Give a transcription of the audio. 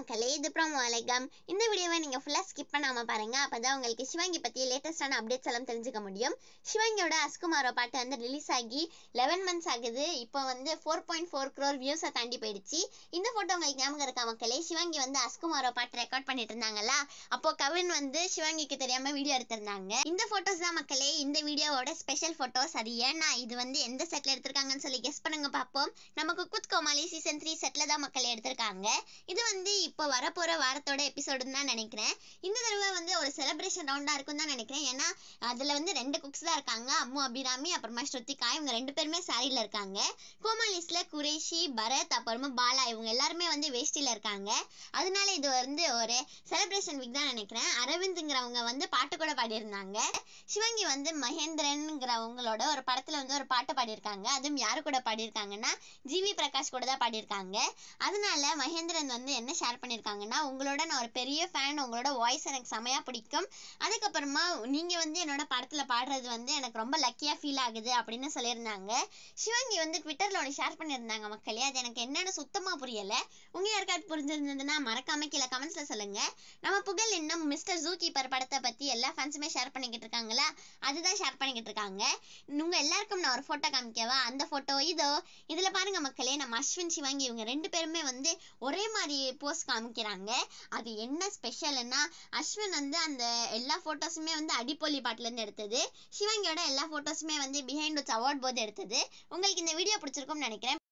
மக்களே இது ப்ரோமோ வலைக்கம் இந்த வீடியோவை நீங்கள் ஃபுல்லாக ஸ்கிப் பண்ணாமல் பாருங்க அப்போ தான் உங்களுக்கு சிவாங்கி பற்றி லேட்டஸ்டான அப்டேட்ஸ் எல்லாம் தெரிஞ்சுக்க முடியும் சிவாங்கியோட அஸ்குமாரோ பாட்டு வந்து ரிலீஸ் ஆகி லெவன் மந்த்ஸ் ஆகுது இப்போ வந்து ஃபோர் பாயிண்ட் ஃபோர் க்ரோர் வியூஸை தாண்டி போயிடுச்சு இந்த ஃபோட்டோ உங்களுக்கு ஞாபகம் இருக்கா மக்களே சிவாங்கி வந்து அஸ்குமாரோ பாட்டு ரெக்கார்ட் பண்ணிட்டு இருந்தாங்களா அப்போ கவின் வந்து சிவாங்கிக்கு தெரியாமல் வீடியோ எடுத்திருந்தாங்க இந்த ஃபோட்டோஸ் தான் மக்களே இந்த வீடியோவோட ஸ்பெஷல் ஃபோட்டோஸ் அது ஏன்னா இது வந்து எந்த செட்டில் எடுத்திருக்காங்கன்னு சொல்லி கெஸ் பண்ணுங்க பார்ப்போம் நம்ம குக்குத் கோமாளி சீசன் த்ரீ செட்டில் தான் மக்கள் எடுத்திருக்காங்க இது வந்து இப்போ வரப்போற வாரத்தோட எபிசோடுன்னு தான் நினைக்கிறேன் இந்த தடவை வந்து ஒரு செலிப்ரேஷன் ரவுண்டா இருக்கும் தான் நினைக்கிறேன் ஏன்னா அதுல வந்து ரெண்டு குக்ஸ் தான் இருக்காங்க அம்மு அபிராமி அப்புறமா ஸ்ருத்திகா இவங்க ரெண்டு பேருமே சாரியில இருக்காங்க கோமாலிஸ்ல குரேஷி பரத் அப்புறமா பாலா இவங்க எல்லாருமே வந்து வேஷ்டியில இருக்காங்க அதனால இது வந்து ஒரு செலிப்ரேஷன் வீக் தான் நினைக்கிறேன் அரவிந்த்ங்கிறவங்க வந்து பாட்டு கூட பாடியிருந்தாங்க சிவங்கி வந்து மகேந்திரன்ங்கிறவங்களோட ஒரு படத்துல வந்து ஒரு பாட்டு பாடியிருக்காங்க அதுவும் யாரு கூட பாடியிருக்காங்கன்னா ஜிவி பிரகாஷ் கூட தான் பாடியிருக்காங்க அதனால மகேந்திரன் வந்து என்ன ஷேர் பண்ணியிருக்காங்கன்னா உங்களோட நான் ஒரு பெரிய ஃபேன் உங்களோட வாய்ஸ் எனக்கு செமையா பிடிக்கும் அதுக்கப்புறமா நீங்க வந்து என்னோட படத்துல பாடுறது வந்து எனக்கு ரொம்ப லக்கியா ஃபீல் ஆகுது அப்படின்னு சொல்லியிருந்தாங்க சிவங்கி வந்து ட்விட்டர்ல ஒன்று ஷேர் பண்ணியிருந்தாங்க மக்களே அது எனக்கு என்னன்னு சுத்தமா புரியல உங்க யாருக்காவது புரிஞ்சிருந்ததுன்னா மறக்காம கீழே கமெண்ட்ஸ்ல சொல்லுங்க நம்ம புகழ் இன்னும் மிஸ்டர் ஜூ கீப்பர் படத்தை பத்தி எல்லா ஃபேன்ஸுமே ஷேர் பண்ணிக்கிட்டு இருக்காங்களா அதுதான் ஷேர் பண்ணிக்கிட்டு இருக்காங்க உங்க எல்லாருக்கும் நான் ஒரு போட்டோ காமிக்கவா அந்த போட்டோ இதோ இதுல பாருங்க மக்களே நம்ம அஸ்வின் சிவாங்கி இவங்க ரெண்டு பேருமே வந்து ஒரே மாதிரி போஸ் காமிக்கிறாங்க அது என்ன ஸ்பெஷல்னா அஸ்வின் வந்து அந்த எல்லா போட்டோஸுமே வந்து அடிப்பொலி பாட்டுல இருந்து எடுத்தது சிவாங்கியோட எல்லா போட்டோஸுமே வந்து பிஹைண்ட் அவார்ட் போது எடுத்தது உங்களுக்கு இந்த வீடியோ பிடிச்சிருக்கும்னு நினைக்கிறேன்